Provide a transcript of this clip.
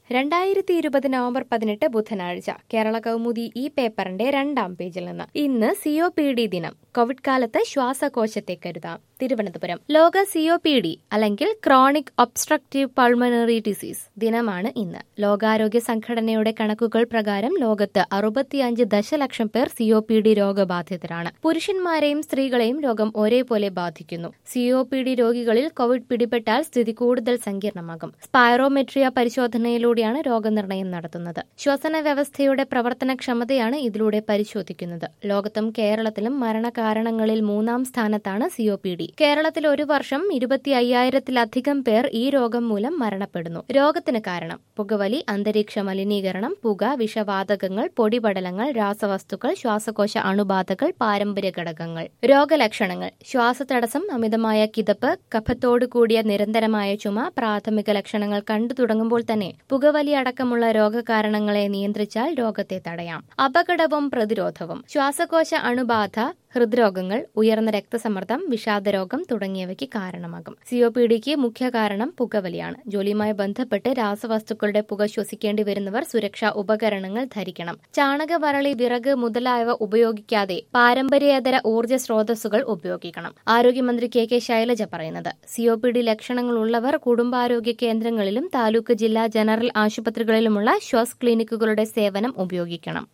രണ്ടായിരത്തി ഇരുപത് നവംബർ പതിനെട്ട് ബുധനാഴ്ച കേരള കൗമുദി ഈ പേപ്പറിന്റെ രണ്ടാം പേജിൽ നിന്ന് ഇന്ന് സിഒ പി ഡി ദിനം കോവിഡ് കാലത്ത് ശ്വാസകോശത്തെ കരുതാം തിരുവനന്തപുരം ലോക സിഒ പി ഡി അല്ലെങ്കിൽ ക്രോണിക് ഒബ്സ്ട്രക്റ്റീവ് പൾമണറി ഡിസീസ് ദിനമാണ് ഇന്ന് ലോകാരോഗ്യ സംഘടനയുടെ കണക്കുകൾ പ്രകാരം ലോകത്ത് അറുപത്തിയഞ്ച് ദശലക്ഷം പേർ സിഒ പി ഡി രോഗബാധിതരാണ് പുരുഷന്മാരെയും സ്ത്രീകളെയും രോഗം ഒരേപോലെ ബാധിക്കുന്നു സിഒ പി ഡി രോഗികളിൽ കോവിഡ് പിടിപെട്ടാൽ സ്ഥിതി കൂടുതൽ സങ്കീർണമാകും സ്പൈറോമെട്രിയ പരിശോധനയിലൂടെയാണ് രോഗനിർണയം നടത്തുന്നത് ശ്വസന വ്യവസ്ഥയുടെ പ്രവർത്തനക്ഷമതയാണ് ഇതിലൂടെ പരിശോധിക്കുന്നത് ലോകത്തും കേരളത്തിലും മരണകാരണങ്ങളിൽ മൂന്നാം സ്ഥാനത്താണ് സിഒ പി ഡി കേരളത്തിൽ ഒരു വർഷം ഇരുപത്തി അയ്യായിരത്തിലധികം പേർ ഈ രോഗം മൂലം മരണപ്പെടുന്നു രോഗത്തിന് കാരണം പുകവലി അന്തരീക്ഷ മലിനീകരണം പുക വിഷവാതകങ്ങൾ പൊടിപടലങ്ങൾ രാസവസ്തുക്കൾ ശ്വാസകോശ അണുബാധകൾ പാരമ്പര്യ ഘടകങ്ങൾ രോഗലക്ഷണങ്ങൾ ശ്വാസതടസ്സം അമിതമായ കിതപ്പ് കഫത്തോടു കൂടിയ നിരന്തരമായ ചുമ പ്രാഥമിക ലക്ഷണങ്ങൾ കണ്ടു തുടങ്ങുമ്പോൾ തന്നെ പുകവലി അടക്കമുള്ള രോഗകാരണങ്ങളെ നിയന്ത്രിച്ചാൽ രോഗത്തെ തടയാം അപകടവും പ്രതിരോധവും ശ്വാസകോശ അണുബാധ ഹൃദ്രോഗങ്ങൾ ഉയർന്ന രക്തസമ്മർദ്ദം വിഷാദരോഗം തുടങ്ങിയവയ്ക്ക് കാരണമാകും സിഒ പി ഡിക്ക് മുഖ്യ കാരണം പുകവലിയാണ് ജോലിയുമായി ബന്ധപ്പെട്ട് രാസവസ്തുക്കളുടെ പുക ശ്വസിക്കേണ്ടി വരുന്നവർ സുരക്ഷാ ഉപകരണങ്ങൾ ധരിക്കണം ചാണകവരളി വിറക് മുതലായവ ഉപയോഗിക്കാതെ പാരമ്പര്യേതര ഊർജ്ജ സ്രോതസ്സുകൾ ഉപയോഗിക്കണം ആരോഗ്യമന്ത്രി കെ കെ ശൈലജ പറയുന്നത് സിഒ പി ഡി ലക്ഷണങ്ങളുള്ളവർ കുടുംബാരോഗ്യ കേന്ദ്രങ്ങളിലും താലൂക്ക് ജില്ലാ ജനറൽ ആശുപത്രികളിലുമുള്ള ശ്വാസ് ക്ലിനിക്കുകളുടെ സേവനം ഉപയോഗിക്കണം